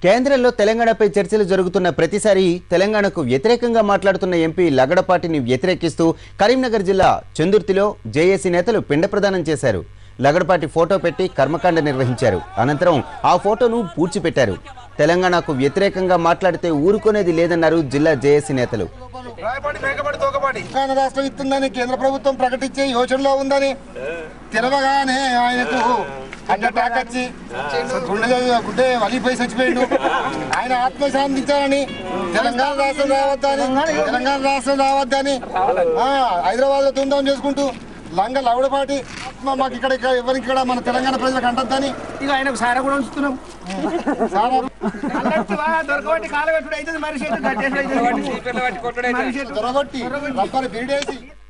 కేంద్రంలో తెలంగాణపై చర్చలు జరుగుతున్న ప్రతిసారి తెలంగాణకు వ్యతిరేకంగా మాట్లాడుతున్న ఎంపీ లగడపాటిని వ్యతిరేకిస్తూ కరీంనగర్ జిల్లా చందుర్తిలో జేఏసీ నేతలు పిండ ప్రదానం చేశారు లగడపాటి ఫోటో పెట్టి కర్మకాండ నిర్వహించారు అనంతరం ఆ ఫోటోను పూడ్చిపెట్టారు తెలంగాణకు వ్యతిరేకంగా మాట్లాడితే ఊరుకునేది లేదన్నారు జిల్లా జేఏసీ నేతలు రాయపాటి మేకపాటి తోకపాటి తెలంగాణ రాష్ట్రం ఇస్తుందని కేంద్ర ప్రభుత్వం ప్రకటించే యోచనలో ఉందని తెలవగానే ఆయనకు అంటే అటాక్ వచ్చి గుండె గుడ్డే వలిపోయి చచ్చిపోయిండు ఆయన ఆత్మశాంతించాలని తెలంగాణ రాష్ట్రం రావద్దని తెలంగాణ రాష్ట్రం రావద్దని హైదరాబాద్ లో తుందం చేసుకుంటూ లంగ లౌడపాటి ఆత్మ మాకు ఇక్కడ ఇక్కడ ఎవరికి ఇక్కడ మన తెలంగాణ ప్రజలకు అంటద్దని ఇక ఆయనకు సారా కూడా ఉంచుతున్నాం చాలా అన్నట్టువా దొరకబట్టి కాలగట్టుడు అవుతుంది మనిషి అయితే గట్టేసి అవుతుంది. మనిషి అయితే దొరగొట్టి రబ్బర్ బీడేసి